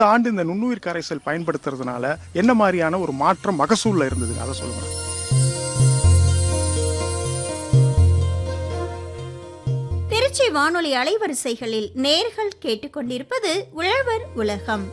இந்த ஆண்டு இந்த நுண்ணுயிர் கரைசல் பயன்படுத்துறதுனால என்ன மாதிரியான ஒரு மாற்றம் மகசூல்ல இருந்ததுங்க அதை சொல்லுங்க திருச்சி வானொலி அலைவரிசைகளில் நேர்கள் கேட்டுக்கொண்டிருப்பது உழவர் உலகம்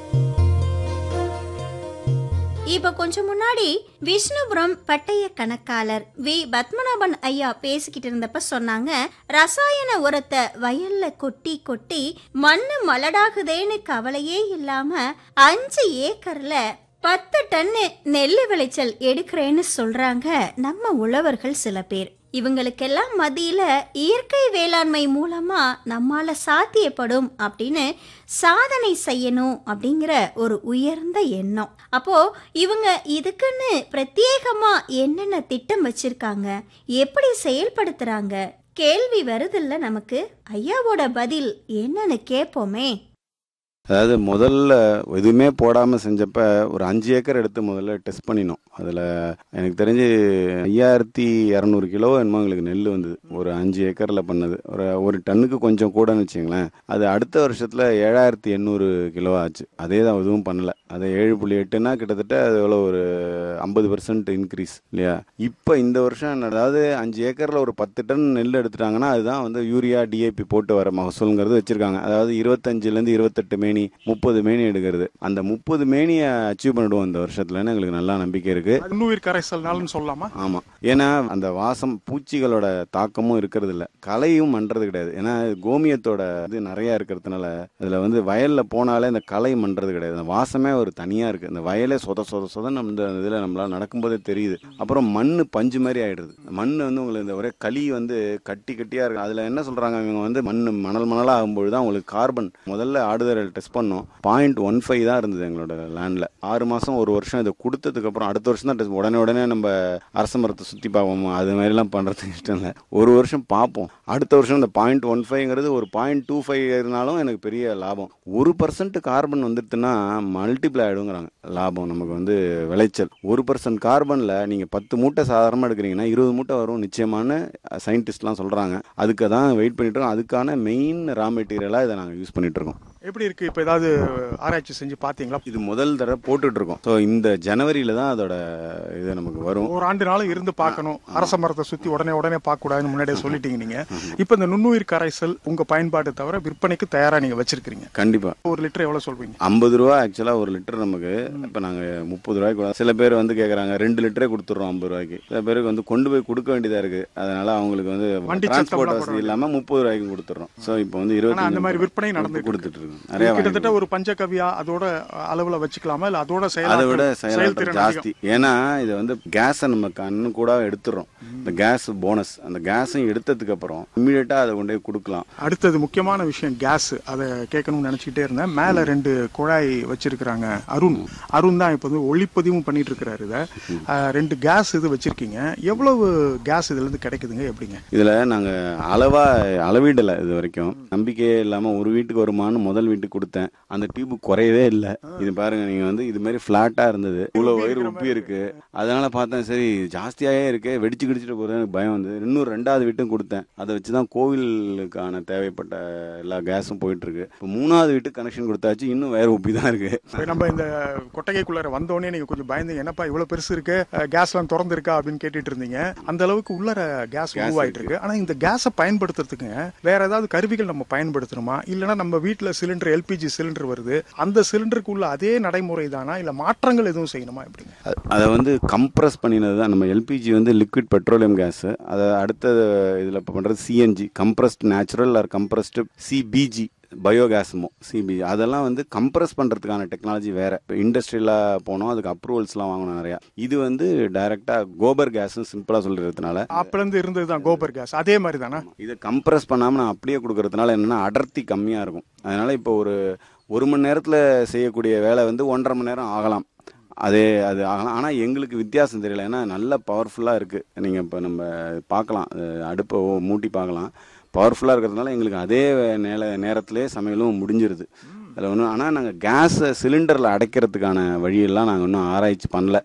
இப்ப கொஞ்சம் முன்னாடி விஷ்ணுபுரம் பட்டய கணக்காளர் வி பத்மநாபன் ஐயா பேசிக்கிட்டு இருந்தப்ப சொன்னாங்க ரசாயன உரத்தை வயல்ல கொட்டி கொட்டி மண்ணு மலடாகுதேன்னு கவலையே இல்லாம அஞ்சு ஏக்கர்ல பத்து டன்னு நெல்லு விளைச்சல் எடுக்கிறேன்னு சொல்றாங்க நம்ம உழவர்கள் சில பேர் இவங்களுக்கெல்லாம் மத்தியில இயற்கை வேளாண்மை மூலமா நம்மால சாத்தியப்படும் அப்படின்னு சாதனை செய்யணும் அப்படிங்கிற ஒரு உயர்ந்த எண்ணம் அப்போ இவங்க இதுக்குன்னு பிரத்யேகமா என்னென்ன திட்டம் வச்சிருக்காங்க எப்படி செயல்படுத்துறாங்க கேள்வி வருதில்ல நமக்கு ஐயாவோட பதில் என்னன்னு கேட்போமே அதாவது முதல்ல எதுவுமே போடாமல் செஞ்சப்ப ஒரு அஞ்சு ஏக்கர் எடுத்து முதல்ல டெஸ்ட் பண்ணினோம் அதில் எனக்கு தெரிஞ்சு ஐயாயிரத்தி இரநூறு கிலோ என்னமோ எங்களுக்கு நெல் வந்தது ஒரு அஞ்சு ஏக்கரில் பண்ணது ஒரு ஒரு டன்னுக்கு கொஞ்சம் கூடன்னு வச்சுங்களேன் அது அடுத்த வருஷத்தில் ஏழாயிரத்தி எண்ணூறு கிலோ ஆச்சு அதே தான் எதுவும் பண்ணல அது ஏழு புள்ளி எட்டுனா கிட்டத்தட்ட அது எவ்வளோ ஒரு ஐம்பது பர்சன்ட் இன்க்ரீஸ் இல்லையா இப்போ இந்த வருஷம் அதாவது அஞ்சு ஏக்கரில் ஒரு பத்து டன் நெல் எடுத்துட்டாங்கன்னா அதுதான் வந்து யூரியா டிஏபி போட்டு வர மகசூலுங்கிறது வச்சிருக்காங்க அதாவது இருபத்தஞ்சிலேருந்து இருபத்தெட்டு மேனி முப்பது மேனி எடுக்கிறது அந்த முப்பது மேனியை அச்சீவ் பண்ணிடுவோம் இந்த வருஷத்துலன்னு எங்களுக்கு நல்லா நம்பிக்கை இருக்கு நுண்ணுயிர் கரைசல்னாலும் சொல்லலாமா ஆமா ஏன்னா அந்த வாசம் பூச்சிகளோட தாக்கமும் இருக்கிறது இல்ல களையும் பண்றது கிடையாது ஏன்னா கோமியத்தோட இது நிறைய இருக்கிறதுனால அதுல வந்து வயல்ல போனாலே இந்த களை பண்றது கிடையாது அந்த வாசமே ஒரு தனியா இருக்கு இந்த வயலே சொத சொத சொத நம்ம இந்த இதுல நம்மளால நடக்கும்போதே தெரியுது அப்புறம் மண்ணு பஞ்சு மாதிரி ஆயிடுது மண் வந்து உங்களுக்கு இந்த ஒரே களி வந்து கட்டி கட்டியா இருக்கு அதுல என்ன சொல்றாங்க இவங்க வந்து மண் மணல் மணலா ஆகும்போது தான் உங்களுக்கு கார்பன் முதல்ல ஆடுதல் டெஸ்ட் பண்ணோம் பாயிண்ட் ஒன் ஃபைவ் தான் இருந்தது எங்களோட லேண்ட்ல ஆறு மாசம் ஒரு வருஷம் இதை கொடுத்ததுக்கு அப்புறம் அடுத்த வருஷம் தான் test. உடனே உடனே நம்ம அரச மரத்தை சுத்தி பார்ப்போம் அது மாதிரிலாம் பண்றதுக்கு இஷ்டம் இல்லை ஒரு வருஷம் பார்ப்போம் அடுத்த வருஷம் இந்த பாயிண்ட் ஒன் ஃபைவ்ங்கிறது ஒரு பாயிண்ட் டூ ஃபைவ் இருந்தாலும் எனக்கு பெரிய லாபம் ஒரு பர்சன்ட் கார்பன் வந்துடுதுன்னா மல்டிப்ளை ஆயிடுங்கிறாங்க லாபம் நமக்கு வந்து விளைச்சல் ஒரு பர்சன்ட் கார்பன்ல நீங்க பத்து மூட்டை சாதாரணமா எடுக்கிறீங்கன்னா இருபது மூட்டை வரும் நிச்சயமான சயின்டிஸ்ட்லாம் சொல்றாங்க அதுக்கு தான் வெயிட் பண்ணிட்டு இருக்கோம் அதுக்கான மெயின் ரா மெட்டீரியலா இதை நாங்கள் யூஸ் பண்ணிட்டு இருக்கோம் எப்படி இருக்கு இப்ப ஏதாவது ஆராய்ச்சி செஞ்சு பாத்தீங்களா இது முதல் தடவை போட்டுட்டு இருக்கோம் ஸோ இந்த ஜனவரியில தான் அதோட இது நமக்கு வரும் ஒரு ஆண்டு நாளும் இருந்து பார்க்கணும் அரச மரத்தை சுத்தி உடனே உடனே பார்க்க கூடாதுன்னு முன்னாடியே சொல்லிட்டீங்க நீங்க இப்ப இந்த நுண்ணுயிர் கரைசல் உங்க பயன்பாடு தவிர விற்பனைக்கு தயாரா நீங்க வச்சிருக்கீங்க கண்டிப்பா ஒரு லிட்டர் எவ்வளவு சொல்வீங்க ஐம்பது ரூபா ஆக்சுவலா ஒரு லிட்டர் நமக்கு இப்ப நாங்க முப்பது ரூபாய்க்கு கூட- சில பேர் வந்து கேக்குறாங்க ரெண்டு லிட்டரே கொடுத்துறோம் ஐம்பது ரூபாய்க்கு சில பேருக்கு வந்து கொண்டு போய் கொடுக்க வேண்டியதா இருக்கு அதனால அவங்களுக்கு வந்து வண்டி டிரான்ஸ்போர்ட் சத்தம்லாம் வசதி இல்லாம முப்பது ரூபாய்க்கு கொடுத்துறோம் ஸோ இப்போ வந்து ஆனா அந்த மாதிரி இருபத்தி விற்பனை நடந்துட்டு கொடுத்துட்டு இருக்கோம் நிறைய கிட்டத்தட்ட வாங்கி ஒரு பஞ்சகவியா அதோட அளவுல வச்சுக்கலாமா இல்ல அதோட அதை விட செயலாற்றல் செயலாற்றல் செயல்திறன் ஜாஸ்தி ஏன்னா இது வந்து கேஸை நம்ம கண்ணு கூட எடுத்துடுறோம் இந்த கேஸ் போனஸ் அந்த கேஸையும் எடுத்ததுக்கு அப்புறம் இமீடியட்டா அதை கொண்டு போய் கொடுக்கலாம் அடுத்தது முக்கியமான விஷயம் கேஸ் அதை கேட்கணும்னு நினைச்சுக்கிட்டே இருந்தேன் மேல ரெண்டு குழாய் வச்சிருக்கிறாங்க அருண் அருண் தான் இப்போ வந்து ஒளிப்பதிவும் பண்ணிட்டு இருக்கிறாரு இதை அஹ், ரெண்டு கேஸ் இது வச்சிருக்கீங்க எவ்வளவு கேஸ் இதுல இருந்து கிடைக்குதுங்க எப்படிங்க இதுல நாங்க அளவா அளவீடல இது வரைக்கும் நம்பிக்கையே இல்லாம ஒரு வீட்டுக்கு வருமானு முதல் வீட்டுக்கு கொடுத்தேன் அந்த டியூப் குறையவே இல்லை இது பாருங்க நீங்க வந்து இது மாதிரி பிளாட்டா இருந்தது இவ்வளவு வயிறு உப்பி இருக்கு அதனால பார்த்தேன் சரி ஜாஸ்தியாவே இருக்கு வெடிச்சு கிடிச்சிட்டு போறது எனக்கு பயம் வந்து இன்னும் ரெண்டாவது வீட்டும் கொடுத்தேன் அதை வச்சுதான் கோவிலுக்கான தேவைப்பட்ட எல்லா கேஸும் போயிட்டு இருக்கு இப்போ மூணாவது வீட்டுக்கு கனெக்ஷன் கொடுத்தாச்சு இன்னும் வயிறு உப்பி தான் இருக்கு இப்ப நம்ம இந்த கொட்டகைக்குள்ளார வந்தோடனே நீங்க கொஞ்சம் பயந்தீங்க என்னப்பா இவ்வளவு பெருசு இருக்கு கேஸ் எல்லாம் திறந்து இருக்கா அப்படின்னு கேட்டுட்டு இருந்தீங்க அந்த அளவுக்கு உள்ளார கேஸ் Gas உருவாயிட்டு இருக்கு ஆனா இந்த கேஸை பயன்படுத்துறதுக்கு வேற ஏதாவது கருவிகள் நம்ம பயன்படுத்தணுமா இல்லைன்னா நம்ம வீட்டுல சிலிண்டர் எல்பிஜி சிலிண்டர் வருது அந்த சிலிண்டருக்கு உள்ள அதே நடைமுறை தானா இல்ல மாற்றங்கள் எதுவும் செய்யணுமா எப்படிங்க அ- அதை வந்து கம்ப்ரஸ் பண்ணினது தான் நம்ம எல்பிஜி வந்து லிக்விட் பெட்ரோலியம் கேஸ் அதை அடுத்த இதில் இப்போ பண்ணுறது CNG compressed natural or compressed CBG பயோகேஸமோ சிபிஜி அதெல்லாம் வந்து கம்ப்ரஸ் பண்ணுறதுக்கான டெக்னாலஜி வேற இப்போ இண்டஸ்ட்ரியலாக போனோம் அதுக்கு அப்ரூவல்ஸ்லாம் வாங்கணும் நிறையா இது வந்து டைரெக்டாக கோபர் கேஸ்னு சிம்பிளாக சொல்கிறதுனால அப்பல இருந்து இருந்ததுதான் கோபர் கேஸ் அதே மாதிரி தானா இதை கம்ப்ரஸ் பண்ணாமல் நான் அப்படியே கொடுக்கறதுனால என்னன்னா அடர்த்தி கம்மியாக இருக்கும் அதனால இப்போ ஒரு ஒரு மணி நேரத்தில் செய்யக்கூடிய வேலை வந்து ஒன்றரை மணி நேரம் ஆகலாம் அதே அது ஆகலாம் ஆனால் எங்களுக்கு வித்தியாசம் தெரியல ஏன்னா நல்ல பவர்ஃபுல்லாக இருக்குது நீங்கள் இப்போ நம்ம பார்க்கலாம் அஹ் அடுப்பை ஓ- மூட்டி பார்க்கலாம் பவர்ஃபுல்லாக இருக்கிறதுனால எங்களுக்கு அதே நேர நேரத்திலே சமையலும் முடிஞ்சிருது அதில் ஒன்றும் ஆனால் நாங்கள் கேஸை சிலிண்டரில் அடைக்கிறதுக்கான வழியெல்லாம் நாங்கள் இன்னும் ஆராய்ச்சி பண்ணல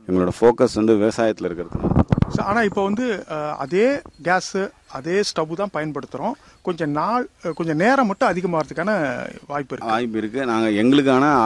எங்களோட ஃபோக்கஸ் வந்து விவசாயத்தில் இருக்கிறதுனால So, ஆனா இப்போ வந்து அஹ், அதே கேஸ் அதே ஸ்டவ் தான் பயன்படுத்துறோம் கொஞ்சம் நாள் அஹ், கொஞ்சம் நேரம் மட்டும் அதிகமாகிறதுக்கான வாய்ப்பு இருக்கு வாய்ப்பு இருக்கு நாங்கள் எங்களுக்கான